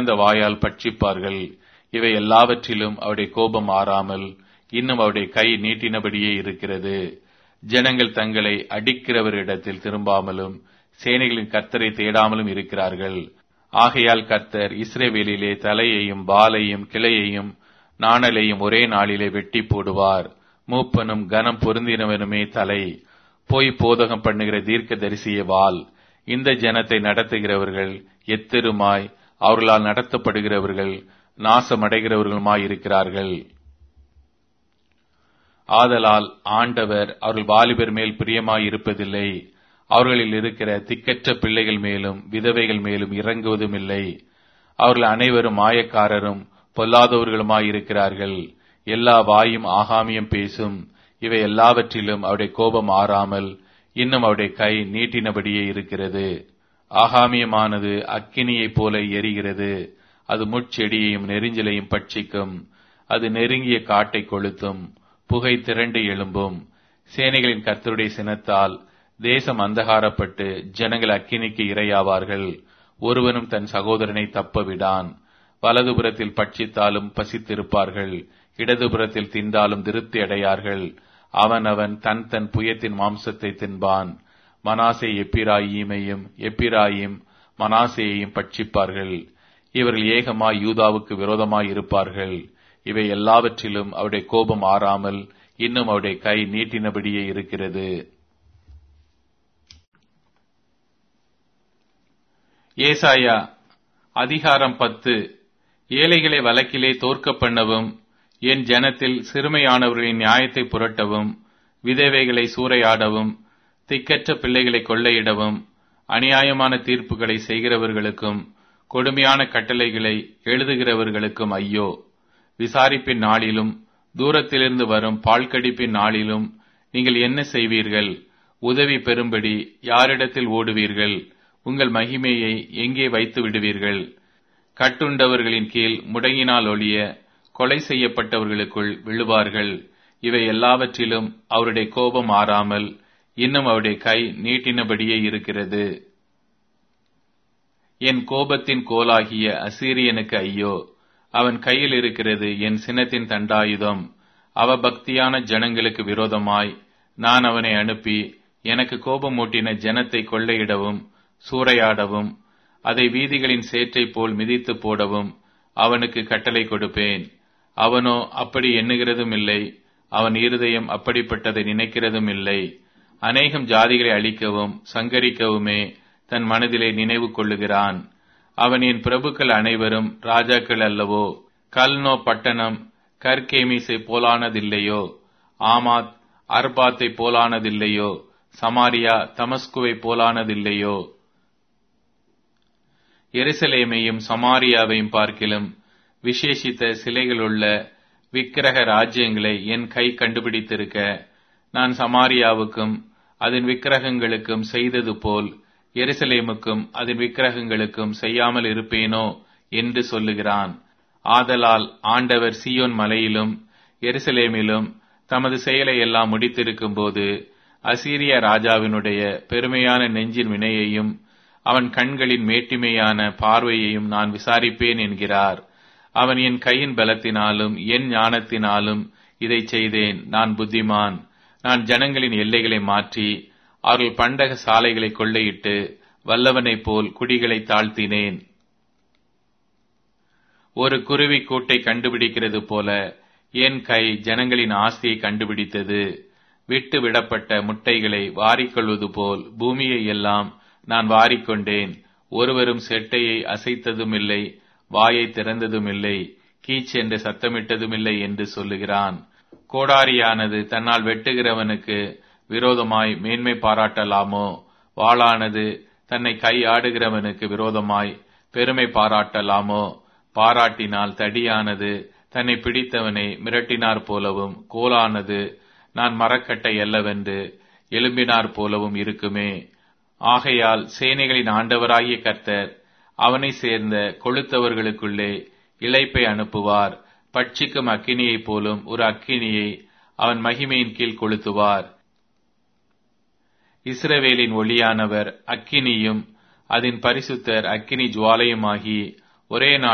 திறந்த வாயால் பட்சிப்பார்கள் இவை எல்லாவற்றிலும் அவருடைய கோபம் ஆறாமல் இன்னும் அவருடைய கை நீட்டினபடியே இருக்கிறது ஜனங்கள் தங்களை அடிக்கிறவரிடத்தில் திரும்பாமலும் சேனைகளின் கர்த்தரை தேடாமலும் இருக்கிறார்கள் ஆகையால் கர்த்தர் இஸ்ரேவேலிலே தலையையும் பாலையும் கிளையையும் நாணலையும் ஒரே நாளிலே வெட்டி போடுவார் மூப்பனும் கனம் பொருந்தினவனுமே தலை போய் போதகம் பண்ணுகிற தீர்க்க தரிசிய வாள் இந்த ஜனத்தை நடத்துகிறவர்கள் எத்தெருமாய் அவர்களால் நடத்தப்படுகிறவர்கள் நாசமடைகிறவர்களுமாய் இருக்கிறார்கள் ஆதலால் ஆண்டவர் அவர்கள் வாலிபர் மேல் பிரியமாய் இருப்பதில்லை அவர்களில் இருக்கிற திக்கற்ற பிள்ளைகள் மேலும் விதவைகள் மேலும் இறங்குவதும் இல்லை அவர்கள் அனைவரும் மாயக்காரரும் பொல்லாதவர்களுமாய் இருக்கிறார்கள் எல்லா வாயும் ஆகாமியம் பேசும் இவை எல்லாவற்றிலும் அவருடைய கோபம் ஆறாமல் இன்னும் அவருடைய கை நீட்டினபடியே இருக்கிறது ஆகாமியமானது அக்கினியைப் போல எரிகிறது அது முட்செடியையும் நெரிஞ்சலையும் பட்சிக்கும் அது நெருங்கிய காட்டை கொளுத்தும் புகை திரண்டு எழும்பும் சேனைகளின் கர்த்தருடைய சினத்தால் தேசம் அந்தகாரப்பட்டு ஜனங்கள் அக்கினிக்கு இரையாவார்கள் ஒருவனும் தன் சகோதரனை தப்ப விடான் வலதுபுறத்தில் பட்சித்தாலும் பசித்திருப்பார்கள் இடதுபுறத்தில் தின்றாலும் திருப்தி அடையார்கள் அவனவன் தன் தன் புயத்தின் மாம்சத்தை தின்பான் மனாசே எப்பிராயீமையும் எப்பிராயிம் மனாசேயையும் பட்சிப்பார்கள் இவர்கள் ஏகமாய் யூதாவுக்கு விரோதமாய் இருப்பார்கள் இவை எல்லாவற்றிலும் அவருடைய கோபம் ஆறாமல் இன்னும் அவருடைய கை நீட்டினபடியே இருக்கிறது ஏசாயா அதிகாரம் பத்து ஏழைகளை வழக்கிலே தோற்க பண்ணவும் என் ஜனத்தில் சிறுமையானவர்களின் நியாயத்தை புரட்டவும் விதவைகளை சூறையாடவும் திக்கற்ற பிள்ளைகளை கொள்ளையிடவும் அநியாயமான தீர்ப்புகளை செய்கிறவர்களுக்கும் கொடுமையான கட்டளைகளை எழுதுகிறவர்களுக்கும் ஐயோ விசாரிப்பின் நாளிலும் தூரத்திலிருந்து வரும் பால்கடிப்பின் நாளிலும் நீங்கள் என்ன செய்வீர்கள் உதவி பெறும்படி யாரிடத்தில் ஓடுவீர்கள் உங்கள் மகிமையை எங்கே வைத்து விடுவீர்கள் கட்டுண்டவர்களின் கீழ் முடங்கினால் ஒழிய கொலை செய்யப்பட்டவர்களுக்குள் விழுவார்கள் இவை எல்லாவற்றிலும் அவருடைய கோபம் ஆறாமல் இன்னும் அவருடைய கை நீட்டினபடியே இருக்கிறது என் கோபத்தின் கோலாகிய அசீரியனுக்கு ஐயோ அவன் கையில் இருக்கிறது என் சினத்தின் தண்டாயுதம் அவ பக்தியான ஜனங்களுக்கு விரோதமாய் நான் அவனை அனுப்பி எனக்கு கோபமூட்டின ஜனத்தை கொள்ளையிடவும் சூறையாடவும் அதை வீதிகளின் சேற்றை போல் மிதித்து போடவும் அவனுக்கு கட்டளை கொடுப்பேன் அவனோ அப்படி எண்ணுகிறதும் இல்லை அவன் இருதயம் அப்படிப்பட்டதை நினைக்கிறதும் இல்லை அநேகம் ஜாதிகளை அழிக்கவும் சங்கரிக்கவுமே தன் மனதிலே நினைவு கொள்ளுகிறான் அவன் என் பிரபுக்கள் அனைவரும் ராஜாக்கள் அல்லவோ கல்னோ பட்டணம் கர்கேமிசை போலானதில்லையோ ஆமாத் அர்பாத்தை போலானதில்லையோ சமாரியா தமஸ்குவை போலானதில்லையோ எருசலேமையும் சமாரியாவையும் பார்க்கிலும் விசேஷித்த சிலைகளுள்ள விக்கிரக ராஜ்யங்களை என் கை கண்டுபிடித்திருக்க நான் சமாரியாவுக்கும் அதன் விக்கிரகங்களுக்கும் செய்தது போல் எருசலேமுக்கும் அதன் விக்கிரகங்களுக்கும் செய்யாமல் இருப்பேனோ என்று சொல்லுகிறான் ஆதலால் ஆண்டவர் சியோன் மலையிலும் எருசலேமிலும் தமது செயலை எல்லாம் முடித்திருக்கும் போது அசீரிய ராஜாவினுடைய பெருமையான நெஞ்சின் வினையையும் அவன் கண்களின் மேட்டிமையான பார்வையையும் நான் விசாரிப்பேன் என்கிறார் அவன் என் கையின் பலத்தினாலும் என் ஞானத்தினாலும் இதை செய்தேன் நான் புத்திமான் நான் ஜனங்களின் எல்லைகளை மாற்றி அவர்கள் பண்டக சாலைகளை கொள்ளையிட்டு வல்லவனைப் போல் குடிகளை தாழ்த்தினேன் ஒரு குருவி கூட்டை கண்டுபிடிக்கிறது போல என் கை ஜனங்களின் ஆஸ்தியை கண்டுபிடித்தது விட்டு விடப்பட்ட முட்டைகளை வாரிக்கொள்வது போல் பூமியை எல்லாம் நான் வாரிக்கொண்டேன் ஒருவரும் செட்டையை அசைத்ததும் இல்லை வாயை திறந்ததும் இல்லை கீச் என்று சத்தமிட்டதும் இல்லை என்று சொல்லுகிறான் கோடாரியானது தன்னால் வெட்டுகிறவனுக்கு விரோதமாய் மேன்மை பாராட்டலாமோ வாளானது தன்னை கை ஆடுகிறவனுக்கு விரோதமாய் பெருமை பாராட்டலாமோ பாராட்டினால் தடியானது தன்னை பிடித்தவனை மிரட்டினார் போலவும் கோலானது நான் மரக்கட்டை அல்லவென்று எலும்பினார் போலவும் இருக்குமே ஆகையால் சேனைகளின் ஆண்டவராகிய கர்த்தர் அவனை சேர்ந்த கொளுத்தவர்களுக்குள்ளே இழைப்பை அனுப்புவார் பட்சிக்கும் அக்கினியைப் போலும் ஒரு அக்கினியை அவன் மகிமையின் கீழ் கொளுத்துவார் இஸ்ரவேலின் ஒளியானவர் அக்கினியும் அதன் பரிசுத்தர் அக்கினி ஜுவாலையுமாகி ஒரே நாள்